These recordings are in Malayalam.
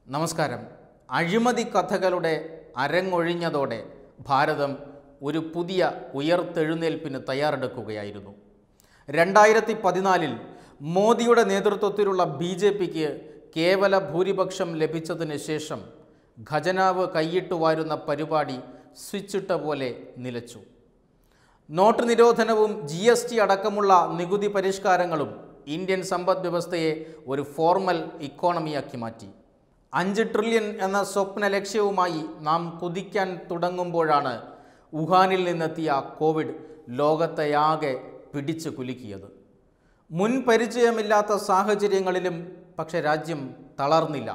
നമസ്കാരം അഴിമതി കഥകളുടെ അരങ്ങൊഴിഞ്ഞതോടെ ഭാരതം ഒരു പുതിയ ഉയർത്തെഴുന്നേൽപ്പിന് തയ്യാറെടുക്കുകയായിരുന്നു രണ്ടായിരത്തി പതിനാലിൽ മോദിയുടെ നേതൃത്വത്തിലുള്ള ബി ജെ പിക്ക് കേവല ഭൂരിപക്ഷം ലഭിച്ചതിന് ശേഷം ഖജനാവ് കൈയിട്ട് വാരുന്ന പരിപാടി സ്വിച്ചിട്ട പോലെ നിലച്ചു നോട്ട് നിരോധനവും ജി എസ് ടി അടക്കമുള്ള നികുതി പരിഷ്കാരങ്ങളും ഇന്ത്യൻ സമ്പദ് വ്യവസ്ഥയെ ഒരു ഫോർമൽ ഇക്കോണമിയാക്കി മാറ്റി അഞ്ച് ട്രില്യൺ എന്ന സ്വപ്ന ലക്ഷ്യവുമായി നാം കുതിക്കാൻ തുടങ്ങുമ്പോഴാണ് വുഹാനിൽ നിന്നെത്തിയ കോവിഡ് ലോകത്തെയാകെ പിടിച്ചു കുലുക്കിയത് മുൻ പരിചയമില്ലാത്ത സാഹചര്യങ്ങളിലും പക്ഷെ രാജ്യം തളർന്നില്ല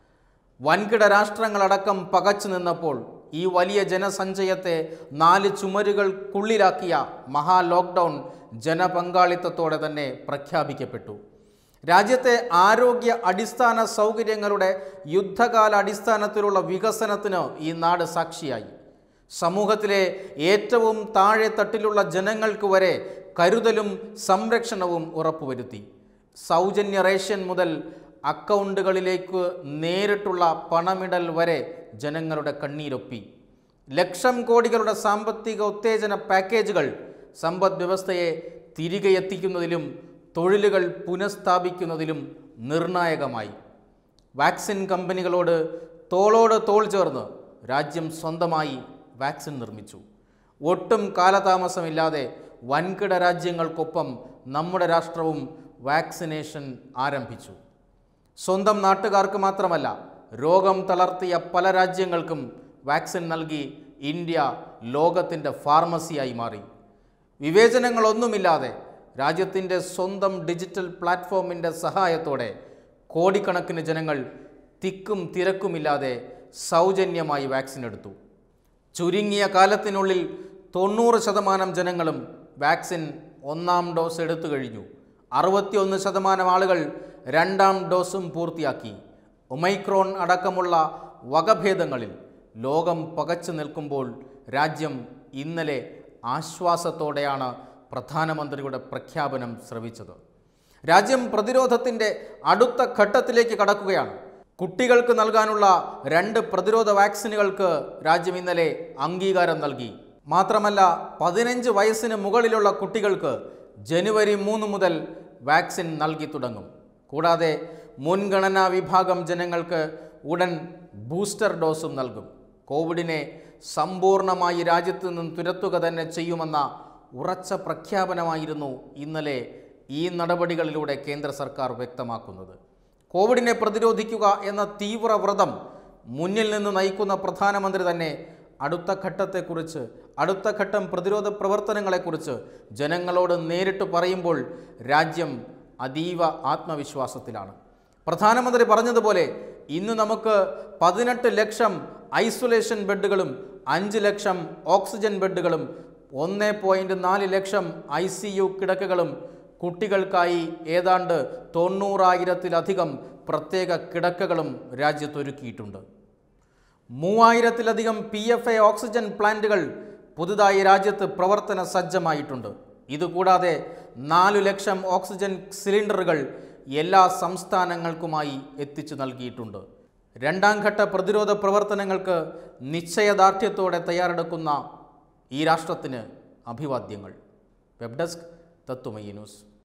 വൻകിട രാഷ്ട്രങ്ങളടക്കം പകച്ചു നിന്നപ്പോൾ ഈ വലിയ ജനസഞ്ചയത്തെ നാല് ചുമരുകൾക്കുള്ളിലാക്കിയ മഹാ ലോക്ക്ഡൗൺ ജനപങ്കാളിത്തത്തോടെ തന്നെ പ്രഖ്യാപിക്കപ്പെട്ടു രാജ്യത്തെ ആരോഗ്യ അടിസ്ഥാന സൗകര്യങ്ങളുടെ യുദ്ധകാല അടിസ്ഥാനത്തിലുള്ള വികസനത്തിന് ഈ നാട് സാക്ഷിയായി സമൂഹത്തിലെ ഏറ്റവും താഴെ തട്ടിലുള്ള ജനങ്ങൾക്ക് വരെ കരുതലും സംരക്ഷണവും ഉറപ്പുവരുത്തി സൗജന്യ റേഷൻ മുതൽ അക്കൗണ്ടുകളിലേക്ക് നേരിട്ടുള്ള പണമിടൽ വരെ ജനങ്ങളുടെ കണ്ണീരൊപ്പി ലക്ഷം കോടികളുടെ സാമ്പത്തിക ഉത്തേജന പാക്കേജുകൾ സമ്പദ് വ്യവസ്ഥയെ തിരികെ എത്തിക്കുന്നതിലും തൊഴിലുകൾ പുനഃസ്ഥാപിക്കുന്നതിലും നിർണായകമായി വാക്സിൻ കമ്പനികളോട് തോളോട് തോൾ ചേർന്ന് രാജ്യം സ്വന്തമായി വാക്സിൻ നിർമ്മിച്ചു ഒട്ടും കാലതാമസമില്ലാതെ വൻകിട രാജ്യങ്ങൾക്കൊപ്പം നമ്മുടെ രാഷ്ട്രവും വാക്സിനേഷൻ ആരംഭിച്ചു സ്വന്തം നാട്ടുകാർക്ക് മാത്രമല്ല രോഗം തളർത്തിയ പല രാജ്യങ്ങൾക്കും വാക്സിൻ നൽകി ഇന്ത്യ ലോകത്തിൻ്റെ ഫാർമസിയായി മാറി വിവേചനങ്ങളൊന്നുമില്ലാതെ രാജ്യത്തിൻ്റെ സ്വന്തം ഡിജിറ്റൽ പ്ലാറ്റ്ഫോമിൻ്റെ സഹായത്തോടെ കോടിക്കണക്കിന് ജനങ്ങൾ തിക്കും തിരക്കുമില്ലാതെ സൗജന്യമായി വാക്സിൻ എടുത്തു ചുരുങ്ങിയ കാലത്തിനുള്ളിൽ തൊണ്ണൂറ് ശതമാനം ജനങ്ങളും വാക്സിൻ ഒന്നാം ഡോസ് എടുത്തു കഴിഞ്ഞു അറുപത്തിയൊന്ന് ശതമാനം ആളുകൾ രണ്ടാം ഡോസും പൂർത്തിയാക്കി ഒമൈക്രോൺ അടക്കമുള്ള വകഭേദങ്ങളിൽ ലോകം പകച്ചു നിൽക്കുമ്പോൾ രാജ്യം ഇന്നലെ ആശ്വാസത്തോടെയാണ് പ്രധാനമന്ത്രിയുടെ പ്രഖ്യാപനം ശ്രവിച്ചത് രാജ്യം പ്രതിരോധത്തിൻ്റെ അടുത്ത ഘട്ടത്തിലേക്ക് കടക്കുകയാണ് കുട്ടികൾക്ക് നൽകാനുള്ള രണ്ട് പ്രതിരോധ വാക്സിനുകൾക്ക് രാജ്യം ഇന്നലെ അംഗീകാരം നൽകി മാത്രമല്ല പതിനഞ്ച് വയസ്സിന് മുകളിലുള്ള കുട്ടികൾക്ക് ജനുവരി മൂന്ന് മുതൽ വാക്സിൻ നൽകി തുടങ്ങും കൂടാതെ മുൻഗണനാ വിഭാഗം ജനങ്ങൾക്ക് ഉടൻ ബൂസ്റ്റർ ഡോസും നൽകും കോവിഡിനെ സമ്പൂർണ്ണമായി രാജ്യത്ത് നിന്നും തുരത്തുക തന്നെ ചെയ്യുമെന്ന ഉറച്ച പ്രഖ്യാപനമായിരുന്നു ഇന്നലെ ഈ നടപടികളിലൂടെ കേന്ദ്ര സർക്കാർ വ്യക്തമാക്കുന്നത് കോവിഡിനെ പ്രതിരോധിക്കുക എന്ന തീവ്ര വ്രതം മുന്നിൽ നിന്ന് നയിക്കുന്ന പ്രധാനമന്ത്രി തന്നെ അടുത്ത ഘട്ടത്തെക്കുറിച്ച് അടുത്ത ഘട്ടം പ്രതിരോധ പ്രവർത്തനങ്ങളെക്കുറിച്ച് ജനങ്ങളോട് നേരിട്ട് പറയുമ്പോൾ രാജ്യം അതീവ ആത്മവിശ്വാസത്തിലാണ് പ്രധാനമന്ത്രി പറഞ്ഞതുപോലെ ഇന്ന് നമുക്ക് പതിനെട്ട് ലക്ഷം ഐസൊലേഷൻ ബെഡുകളും അഞ്ച് ലക്ഷം ഓക്സിജൻ ബെഡുകളും ഒന്ന് പോയിൻറ്റ് നാല് ലക്ഷം ഐ സി യു കിടക്കകളും കുട്ടികൾക്കായി ഏതാണ്ട് തൊണ്ണൂറായിരത്തിലധികം പ്രത്യേക കിടക്കകളും രാജ്യത്തൊരുക്കിയിട്ടുണ്ട് മൂവായിരത്തിലധികം പി എഫ് എ ഓക്സിജൻ പ്ലാന്റുകൾ പുതുതായി രാജ്യത്ത് പ്രവർത്തന സജ്ജമായിട്ടുണ്ട് ഇതുകൂടാതെ നാലു ലക്ഷം ഓക്സിജൻ സിലിണ്ടറുകൾ എല്ലാ സംസ്ഥാനങ്ങൾക്കുമായി എത്തിച്ചു നൽകിയിട്ടുണ്ട് രണ്ടാം ഘട്ട പ്രതിരോധ പ്രവർത്തനങ്ങൾക്ക് നിശ്ചയദാർഢ്യത്തോടെ തയ്യാറെടുക്കുന്ന ഈ രാഷ്ട്രത്തിന് അഭിവാദ്യങ്ങൾ വെബ് ഡെസ്ക് തത്വമയി ന്യൂസ്